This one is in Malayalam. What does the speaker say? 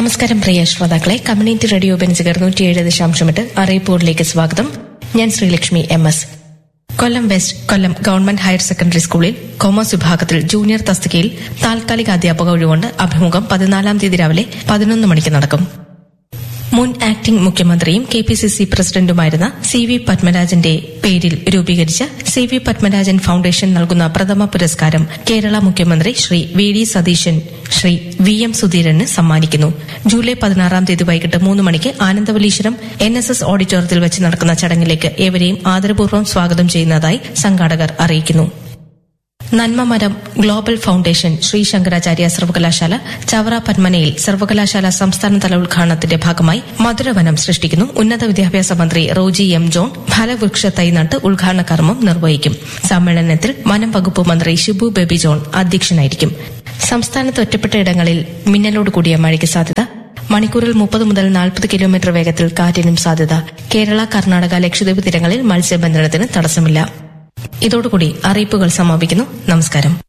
നമസ്കാരം പ്രിയ ശ്രോതാക്കളെ കമ്മ്യൂണിറ്റി റേഡിയോ ബെൻസുകർ നൂറ്റിയേഴ് ദശാംശമെട്ട് അറിയിപ്പൂറിലേക്ക് സ്വാഗതം ഞാൻ Sreelakshmi M S Kollam west Kollam government higher secondary സ്കൂളിൽ കൊമേഴ്സ് വിഭാഗത്തിൽ ജൂനിയർ തസ്തികയിൽ താൽക്കാലിക അധ്യാപക ഒഴിവുകൊണ്ട് അഭിമുഖം പതിനാലാം തീയതി രാവിലെ പതിനൊന്ന് മണിക്ക് നടക്കും മുൻ ആക്ടിംഗ് മുഖ്യമന്ത്രിയും കെ പി സി സി പ്രസിഡന്റുമായിരുന്ന സി വി പത്മരാജന്റെ പേരിൽ രൂപീകരിച്ച സി വി പത്മരാജൻ ഫൌണ്ടേഷൻ നൽകുന്ന പ്രഥമ പുരസ്കാരം കേരള മുഖ്യമന്ത്രി Shri V D Satheesan Shri V M സുധീരന് സമ്മാനിക്കുന്നു ജൂലൈ പതിനാറാം തീയതി വൈകിട്ട് മൂന്ന് മണിക്ക് ആനന്ദവലീശ്വരം എൻ എസ് എസ് ഓഡിറ്റോറിയത്തിൽ വെച്ച് നടക്കുന്ന ചടങ്ങിലേക്ക് ഏവരെയും ആദരപൂർവ്വം സ്വാഗതം ചെയ്യുന്നതായി സംഘാടകർ അറിയിക്കുന്നു നന്മമരം ഗ്ലോബൽ ഫൌണ്ടേഷൻ ശ്രീ ശങ്കരാചാര്യ സർവകലാശാല ചവറ പന്മനയിൽ സർവകലാശാല സംസ്ഥാനതല ഉദ്ഘാടനത്തിന്റെ ഭാഗമായി മധുരവനം സൃഷ്ടിക്കുന്നു ഉന്നത വിദ്യാഭ്യാസ മന്ത്രി റോജി എം ജോൺ ഫലവൃക്ഷ തൈ നട്ട് ഉദ്ഘാടന കർമ്മം നിർവഹിക്കും സമ്മേളനത്തിൽ വനം വകുപ്പ് മന്ത്രി ഷിബു ബേബി ജോൺ അധ്യക്ഷനായിരിക്കും സംസ്ഥാനത്ത് ഒറ്റപ്പെട്ട ഇടങ്ങളിൽ മിന്നലോട് കൂടിയ മഴയ്ക്ക് സാധ്യത മണിക്കൂറിൽ മുപ്പത് മുതൽ നാൽപ്പത് കിലോമീറ്റർ വേഗത്തിൽ കാറ്റിനും സാധ്യത കേരള കർണാടക ലക്ഷദ്വീപ് തീരങ്ങളിൽ മത്സ്യബന്ധനത്തിന് തടസ്സമില്ല ഇതോടുകൂടി അറിയിപ്പുകൾ സമാപിക്കുന്നു നമസ്കാരം